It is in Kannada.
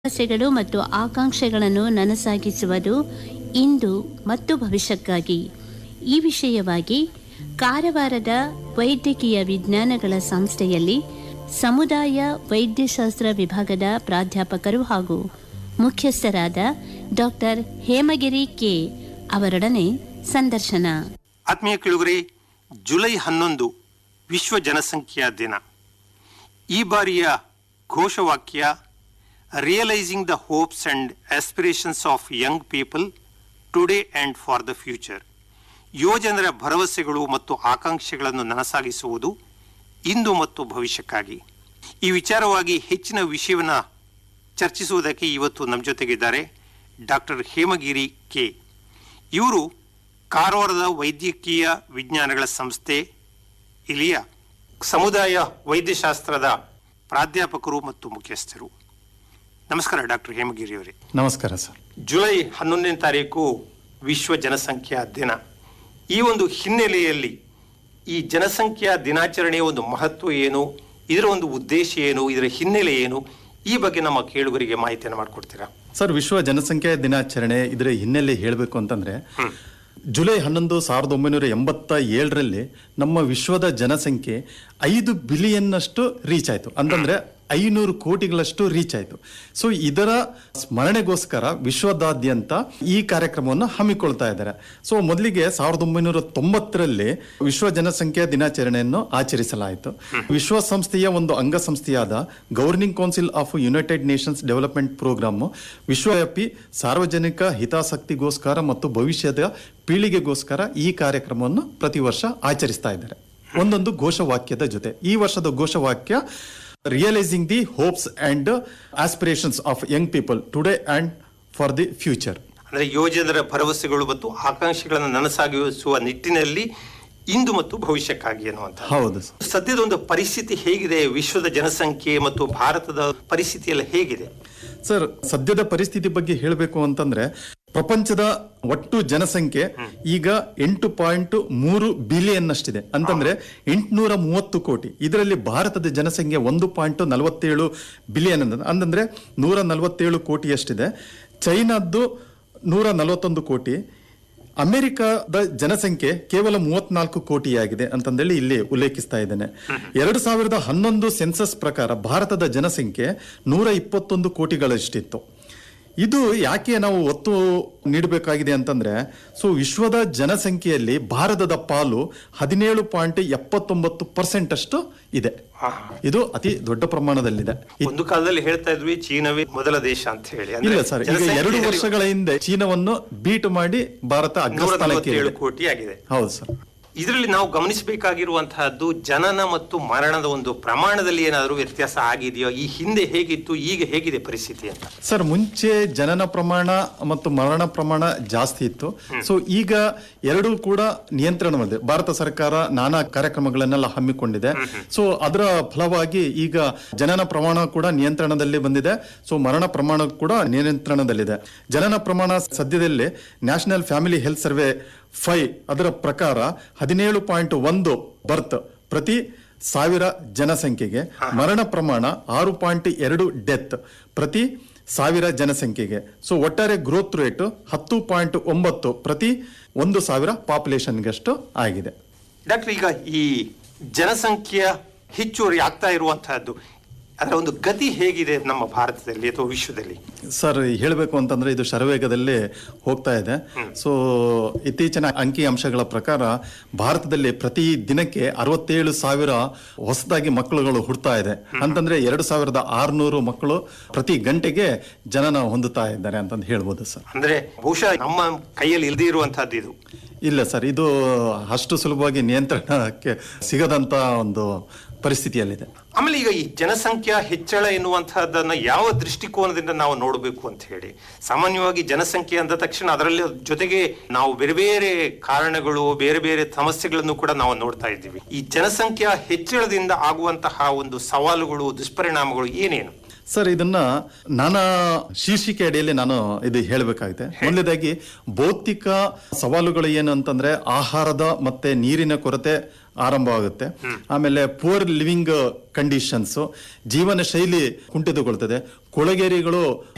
ಆಸೆಗಳು ಮತ್ತು ಆಕಾಂಕ್ಷೆಗಳನ್ನು ನನಸಾಗಿಸುವುದು ಇಂದು ಮತ್ತು ಭವಿಷ್ಯಕ್ಕಾಗಿ ಈ ವಿಷಯವಾಗಿ ಕಾರವಾರದ ವೈದ್ಯಕೀಯ ವಿಜ್ಞಾನಗಳ ಸಂಸ್ಥೆಯಲ್ಲಿ ಸಮುದಾಯ ವೈದ್ಯಶಾಸ್ತ್ರ ವಿಭಾಗದ ಪ್ರಾಧ್ಯಾಪಕರು ಹಾಗೂ ಮುಖ್ಯಸ್ಥರಾದ ಡಾಕ್ಟರ್ ಹೇಮಗಿರಿ ಕೆ ಅವರೊಡನೆ ಸಂದರ್ಶನ ಆತ್ಮೀಯ ಕೇಳುಗರೆ ಜುಲೈ ಹನ್ನೊಂದು ವಿಶ್ವ ಜನಸಂಖ್ಯಾ ದಿನ ಈ ಬಾರಿಯ ಘೋಷವಾಕ್ಯ realising the hopes and aspirations of young people today and for the future ಯುವಜನರ ಭರವಸೆಗಳು ಮತ್ತು ಆಕಾಂಕ್ಷೆಗಳನ್ನು ನನಸಾಗಿಸುವುದು ಇಂದು ಮತ್ತು ಭವಿಷ್ಯಕ್ಕಾಗಿ ಈ ವಿಚಾರವಾಗಿ ಹೆಚ್ಚಿನ ವಿಷಯವನ್ನು ಚರ್ಚಿಸುವುದಕ್ಕೆ ಇವತ್ತು ನಮ್ಮ ಜೊತೆಗಿದ್ದಾರೆ ಡಾಕ್ಟರ್ ಹೇಮಗಿರಿ ಕೆ ಇವರು ಕಾರವಾರದ ವೈದ್ಯಕೀಯ ವಿಜ್ಞಾನಗಳ ಸಂಸ್ಥೆ ಇಲ್ಲಿಯ ಸಮುದಾಯ ವೈದ್ಯಶಾಸ್ತ್ರದ ಪ್ರಾಧ್ಯಾಪಕರು ಮತ್ತು ಮುಖ್ಯಸ್ಥರು ನಮಸ್ಕಾರ ಡಾಕ್ಟರ್ ಹೇಮಗಿರಿ ಅವರೇ ನಮಸ್ಕಾರ ಸರ್ ಜುಲೈ ಹನ್ನೊಂದನೇ ತಾರೀಕು ವಿಶ್ವ ಜನಸಂಖ್ಯಾ ದಿನ ಈ ಒಂದು ಹಿನ್ನೆಲೆಯಲ್ಲಿ ಈ ಜನಸಂಖ್ಯಾ ದಿನಾಚರಣೆಯ ಒಂದು ಮಹತ್ವ ಏನು ಇದರ ಒಂದು ಉದ್ದೇಶ ಏನು ಇದರ ಹಿನ್ನೆಲೆ ಏನು ಈ ಬಗ್ಗೆ ನಮ್ಮ ಕೇಳುಗರಿಗೆ ಮಾಹಿತಿಯನ್ನು ಮಾಡಿಕೊಡ್ತೀರಾ ಸರ್ ವಿಶ್ವ ಜನಸಂಖ್ಯಾ ದಿನಾಚರಣೆ ಇದರ ಹಿನ್ನೆಲೆ ಹೇಳಬೇಕು ಅಂತಂದ್ರೆ ಜುಲೈ ಹನ್ನೊಂದು ಸಾವಿರದ ಒಂಬೈನೂರ ಎಂಬತ್ತ ಏಳರಲ್ಲಿ ನಮ್ಮ ವಿಶ್ವದ ಜನಸಂಖ್ಯೆ ಐದು ಬಿಲಿಯನ್ನಷ್ಟು ರೀಚ್ ಆಯಿತು ಅಂತಂದ್ರೆ ಐನೂರು ಕೋಟಿಗಳಷ್ಟು ರೀಚ್ ಆಯಿತು ಸೊ ಇದರ ಸ್ಮರಣೆಗೋಸ್ಕರ ವಿಶ್ವದಾದ್ಯಂತ ಈ ಕಾರ್ಯಕ್ರಮವನ್ನು ಹಮ್ಮಿಕೊಳ್ತಾ ಇದ್ದಾರೆ ಸೊ ಮೊದಲಿಗೆ ಸಾವಿರದ ಒಂಬೈನೂರ ತೊಂಬತ್ತರಲ್ಲಿ ವಿಶ್ವ ಜನಸಂಖ್ಯಾ ದಿನಾಚರಣೆಯನ್ನು ಆಚರಿಸಲಾಯಿತು ವಿಶ್ವಸಂಸ್ಥೆಯ ಒಂದು ಅಂಗಸಂಸ್ಥೆಯಾದ governing council of United Nations development programme ವಿಶ್ವವ್ಯಾಪಿ ಸಾರ್ವಜನಿಕ ಹಿತಾಸಕ್ತಿಗೋಸ್ಕರ ಮತ್ತು ಭವಿಷ್ಯದ ಪೀಳಿಗೆಗೋಸ್ಕರ ಈ ಕಾರ್ಯಕ್ರಮವನ್ನು ಪ್ರತಿ ವರ್ಷ ಆಚರಿಸ್ತಾ ಇದ್ದಾರೆ ಒಂದೊಂದು ಘೋಷವಾಕ್ಯದ ಜೊತೆ ಈ ವರ್ಷದ ಘೋಷವಾಕ್ಯ realising the hopes and aspirations of young people today and for the future ಅಂದರೆ ಯುವಜನರ ಭರವಸೆಗಳು ಮತ್ತು ಆಕಾಂಕ್ಷೆಗಳನ್ನು ನನಸಾಗಿಸುವ ನಿಟ್ಟಿನಲ್ಲಿ ಇಂದು ಮತ್ತು ಭವಿಷ್ಯಕ್ಕಾಗಿ ಅನ್ನುವಂಥ ಹೌದು ಸರ್. ಸದ್ಯದ ಒಂದು ಪರಿಸ್ಥಿತಿ ಹೇಗಿದೆ ವಿಶ್ವದ ಜನಸಂಖ್ಯೆ ಮತ್ತು ಭಾರತದ ಪರಿಸ್ಥಿತಿ ಎಲ್ಲ ಹೇಗಿದೆ ಸರ್ ಸದ್ಯದ ಪರಿಸ್ಥಿತಿ ಬಗ್ಗೆ ಹೇಳಬೇಕು ಅಂತಂದ್ರೆ ಪ್ರಪಂಚದ ಒಟ್ಟು ಜನಸಂಖ್ಯೆ ಈಗ ಎಂಟು ಪಾಯಿಂಟ್ ಮೂರು ಬಿಲಿಯನ್ ಅಷ್ಟಿದೆ ಅಂತಂದ್ರೆ ಎಂಟುನೂರ ಮೂವತ್ತು ಕೋಟಿ ಇದರಲ್ಲಿ ಭಾರತದ ಜನಸಂಖ್ಯೆ ಒಂದು ಪಾಯಿಂಟ್ ನಲವತ್ತೇಳು ಬಿಲಿಯನ್ ಅಂತ ಅಂತಂದ್ರೆ ನೂರ ನಲವತ್ತೇಳು ಕೋಟಿಯಷ್ಟಿದೆ ಚೈನಾದ್ದು ನೂರ ನಲವತ್ತೊಂದು ಕೋಟಿ ಅಮೆರಿಕದ ಜನಸಂಖ್ಯೆ ಕೇವಲ ಮೂವತ್ನಾಲ್ಕು ಕೋಟಿಯಾಗಿದೆ ಅಂತಂದೇಳಿ ಇಲ್ಲಿ ಉಲ್ಲೇಖಿಸ್ತಾ ಇದ್ದೇನೆ ಎರಡು ಸಾವಿರದ ಹನ್ನೊಂದು ಸೆನ್ಸಸ್ ಪ್ರಕಾರ ಭಾರತದ ಜನಸಂಖ್ಯೆ ನೂರ ಇಪ್ಪತ್ತೊಂದು ಕೋಟಿಗಳಷ್ಟಿತ್ತು ಇದು ಯಾಕೆ ನಾವು ಒತ್ತು ನೀಡಬೇಕಾಗಿದೆ ಅಂತಂದ್ರೆ ಸೊ ವಿಶ್ವದ ಜನಸಂಖ್ಯೆಯಲ್ಲಿ ಭಾರತದ ಪಾಲು ಹದಿನೇಳು ಪಾಯಿಂಟ್ ಎಪ್ಪತ್ತೊಂಬತ್ತು ಪರ್ಸೆಂಟ್ ಅಷ್ಟು ಇದೆ ಇದು ಅತಿ ದೊಡ್ಡ ಪ್ರಮಾಣದಲ್ಲಿದೆ ಇ- ಒಂದು ಕಾಲದಲ್ಲಿ ಹೇಳ್ತಾ ಇದ್ವಿ ಚೀನವೇ ಮೊದಲ ದೇಶ ಅಂತ ಹೇಳಿ ಅಂದ್ರೆ ಇಲ್ಲ ಸರ್ ಈಗ ಎರಡು ಜನಸಂಖ್ಯೆಯಲ್ಲಿ ವರ್ಷಗಳ ಹಿಂದೆ ಚೀನಾವನ್ನು ಬೀಟ್ ಮಾಡಿ ಭಾರತ ನೂರ ಅಗ್ರಸ್ಥಾನಕ್ಕೆ ನಲವತ್ತೇಳು ಇದೆ. ಕೋಟಿ ಆಗಿದೆ ಹೌದು ಸರ್ ಇದರಲ್ಲಿ ನಾವು ಗಮನಿಸಬೇಕಾಗಿರುವಂತಹದ್ದು ಜನನ ಮತ್ತು ಮರಣದ ಒಂದು ಪ್ರಮಾಣದಲ್ಲಿ ಏನಾದರೂ ವ್ಯತ್ಯಾಸ ಆಗಿದೆಯೋ ಈ ಹಿಂದೆ ಹೇಗಿತ್ತು ಈಗ ಹೇಗಿದೆ ಪರಿಸ್ಥಿತಿ ಅಂತ ಸರ್ ಮುಂಚೆ ಜನನ ಪ್ರಮಾಣ ಮತ್ತು ಮರಣ ಪ್ರಮಾಣ ಜಾಸ್ತಿ ಇತ್ತು ಸೊ ಈಗ ಎರಡೂ ಕೂಡ ನಿಯಂತ್ರಣವಿದೆ ಭಾರತ ಸರ್ಕಾರ ನಾನಾ ಕಾರ್ಯಕ್ರಮಗಳನ್ನೆಲ್ಲ ಹಮ್ಮಿಕೊಂಡಿದೆ ಸೊ ಅದರ ಫಲವಾಗಿ ಈಗ ಜನನ ಪ್ರಮಾಣ ಕೂಡ ನಿಯಂತ್ರಣದಲ್ಲಿ ಬಂದಿದೆ ಸೊ ಮರಣ ಪ್ರಮಾಣ ಕೂಡ ನಿಯಂತ್ರಣದಲ್ಲಿದೆ ಜನನ ಪ್ರಮಾಣ ಸದ್ಯದಲ್ಲಿ national family health survey five ಅದರ ಪ್ರಕಾರ ಹದಿನೇಳು ಪಾಯಿಂಟ್ ಒಂದು ಬರ್ತ್ ಪ್ರತಿ ಸಾವಿರ ಜನಸಂಖ್ಯೆಗೆ ಮರಣ ಪ್ರಮಾಣ ಆರು ಪಾಯಿಂಟ್ ಎರಡು ಡೆತ್ ಪ್ರತಿ ಸಾವಿರ ಜನಸಂಖ್ಯೆಗೆ ಸೊ ಒಟ್ಟಾರೆ ಗ್ರೋತ್ ರೇಟ್ ಹತ್ತು ಪಾಯಿಂಟ್ ಒಂಬತ್ತು ಪ್ರತಿ ಒಂದು ಸಾವಿರ ಪಾಪ್ಯುಲೇಷನ್ಗಷ್ಟು ಆಗಿದೆ ಡಾಕ್ಟರ್ ಈಗ ಈ ಜನಸಂಖ್ಯೆಯ ಹೆಚ್ಚುವರಿ ಆಗ್ತಾ ಇರುವಂತಹದ್ದು ಅದರ ಒಂದು ಗತಿ ಹೇಗಿದೆ ನಮ್ಮ ಭಾರತದಲ್ಲಿ ಅಥವಾ ವಿಶ್ವದಲ್ಲಿ ಸರ್ ಹೇಳಬೇಕು ಅಂತಂದ್ರೆ ಇದು ಶರವೇಗದಲ್ಲಿ ಹೋಗ್ತಾ ಇದೆ ಸೊ ಇತ್ತೀಚಿನ ಅಂಕಿ ಅಂಶಗಳ ಪ್ರಕಾರ ಭಾರತದಲ್ಲಿ ಪ್ರತಿ ದಿನಕ್ಕೆ ಅರವತ್ತೇಳು ಸಾವಿರ ಹೊಸದಾಗಿ ಮಕ್ಕಳುಗಳು ಹುಡ್ತಾ ಇದೆ ಅಂತಂದ್ರೆ ಎರಡು ಸಾವಿರದ ಆರುನೂರು ಮಕ್ಕಳು ಪ್ರತಿ ಗಂಟೆಗೆ ಜನನ ಹೊಂದುತ್ತಾ ಇದ್ದಾರೆ ಅಂತಂದು ಹೇಳ್ಬೋದು ಸರ್ ಅಂದ್ರೆ ಬಹುಶಃ ನಮ್ಮ ಕೈಯಲ್ಲಿ ಇಲ್ಲದೇ ಇರುವಂತಹದ್ದು ಇದು ಇಲ್ಲ ಸರ್ ಇದು ಅಷ್ಟು ಸುಲಭವಾಗಿ ನಿಯಂತ್ರಣಕ್ಕೆ ಸಿಗದಂತ ಒಂದು ಪರಿಸ್ಥಿತಿಯಲ್ಲಿದೆ ಆಮೇಲೆ ಈಗ ಈ ಜನಸಂಖ್ಯಾ ಹೆಚ್ಚಳ ಎನ್ನುವಂತಹದ್ದನ್ನ ಯಾವ ದೃಷ್ಟಿಕೋನದಿಂದ ನಾವು ನೋಡಬೇಕು ಅಂತ ಹೇಳಿ ಸಾಮಾನ್ಯವಾಗಿ ಜನಸಂಖ್ಯೆ ಅಂದ ತಕ್ಷಣ ಅದರಲ್ಲಿ ಜೊತೆಗೆ ನಾವು ಬೇರೆ ಬೇರೆ ಕಾರಣಗಳು ಬೇರೆ ಬೇರೆ ಸಮಸ್ಯೆಗಳನ್ನು ಕೂಡ ನಾವು ನೋಡ್ತಾ ಇದ್ದೀವಿ ಈ ಜನಸಂಖ್ಯಾ ಹೆಚ್ಚಳದಿಂದ ಆಗುವಂತಹ ಒಂದು ಸವಾಲುಗಳು ದುಷ್ಪರಿಣಾಮಗಳು ಏನೇನು ಸರ್ ಇದನ್ನ ನಾನಾ ಶೀರ್ಷಿಕೆ ಅಡಿಯಲ್ಲಿ ನಾನು ಇದು ಹೇಳಬೇಕಾಗಿದೆ ಮೊದಲನೇದಾಗಿ ಭೌತಿಕ ಸವಾಲುಗಳು ಏನು ಅಂತಂದ್ರೆ ಆಹಾರದ ಮತ್ತೆ ನೀರಿನ ಕೊರತೆ ಆರಂಭವಾಗುತ್ತೆ ಆಮೇಲೆ ಪುವರ್ ಲಿವಿಂಗ್ ಕಂಡೀಷನ್ಸ್ ಜೀವನ ಶೈಲಿ ಕುಂಠಿತಗೊಳ್ತದೆ ಕೊಳಗೇರಿಗಳು